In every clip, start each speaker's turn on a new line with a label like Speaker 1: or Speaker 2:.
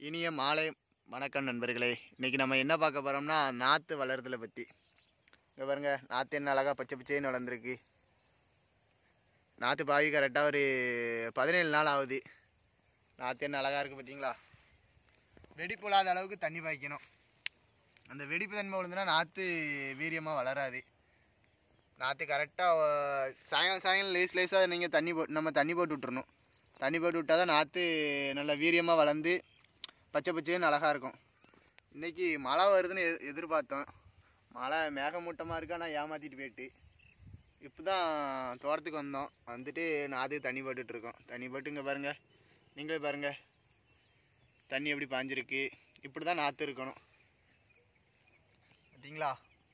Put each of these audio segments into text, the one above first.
Speaker 1: இனிய மாலை வணக்கம் நண்பர்களே இன்றைக்கி நம்ம என்ன பார்க்க போகிறோம்னா நாற்று வளர்றதுல பற்றி இங்கே பாருங்க நாற்று என்ன அழகாக பச்சை பச்சைன்னு வளர்ந்துருக்கு நாற்று பாவி கரெக்டாக ஒரு பதினேழு நாள் ஆகுது நாற்று என்ன அழகாக இருக்குது பார்த்தீங்களா வெடிப்பு இல்லாத அளவுக்கு தண்ணி பாய்க்கணும் அந்த வெடிப்பு தன்மை விழுந்துன்னா நாற்று வீரியமாக வளராது நாற்று கரெக்டாக சாயங்காலம் சாயங்காலம் லேஸ் லேஸாக நீங்கள் தண்ணி போ நம்ம தண்ணி போட்டு விட்டுறணும் தண்ணி போட்டு விட்டால் தான் நாற்று நல்லா வீரியமாக வளர்ந்து பச்சை பச்சைன்னு அழகாக இருக்கும் இன்றைக்கி மழை வருதுன்னு எ எதிர்பார்த்தோம் மழை மேகமூட்டமாக இருக்கு ஆனால் ஏமாற்றிட்டு போயிட்டு இப்போ தான் தோட்டத்துக்கு வந்தோம் வந்துட்டு நாற்று தண்ணி போட்டுட்ருக்கோம் தண்ணி போட்டு இங்கே பாருங்கள் நீங்களே பாருங்கள் தண்ணி எப்படி பாஞ்சிருக்கு இப்படி தான் நாற்று இருக்கணும் பார்த்தீங்களா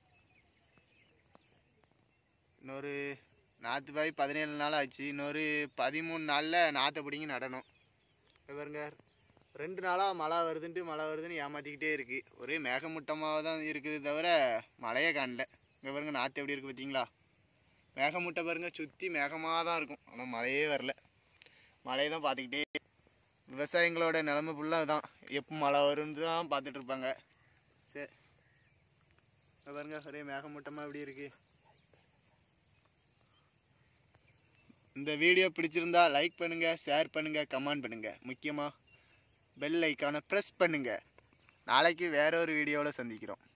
Speaker 1: இன்னொரு நாற்று பாய் பதினேழு நாள் ஆச்சு இன்னொரு பதிமூணு நாளில் நாற்றை பிடிங்கி நடணும் இங்க பாருங்க ரெண்டு நாளாக மழை வருதுன்ட்டு மழை வருதுன்னு ஏமாற்றிக்கிட்டே இருக்குது ஒரே மேகமூட்டமாக தான் இருக்குது தவிர மழையே காணல இங்கே பாருங்க நாற்று எப்படி இருக்குது பார்த்தீங்களா மேகமூட்டை பாருங்க சுற்றி மேகமாக தான் இருக்கும் ஆனால் மழையே வரல மழையை தான் பார்த்துக்கிட்டே விவசாயிங்களோட நிலமை ஃபுல்லாக தான் எப்போ மழை வரும்னு தான் பார்த்துட்டு இருப்பாங்க சரி இங்க பாருங்க ஒரே மேகமூட்டமாக எப்படி இருக்குது இந்த வீடியோ பிடிச்சிருந்தா லைக் பண்ணுங்கள் ஷேர் பண்ணுங்கள் கமெண்ட் பண்ணுங்கள் முக்கியமாக பெல் ஐக்கானை ப்ரெஸ் பண்ணுங்கள் நாளைக்கு வேற ஒரு வீடியோவில் சந்திக்கிறோம்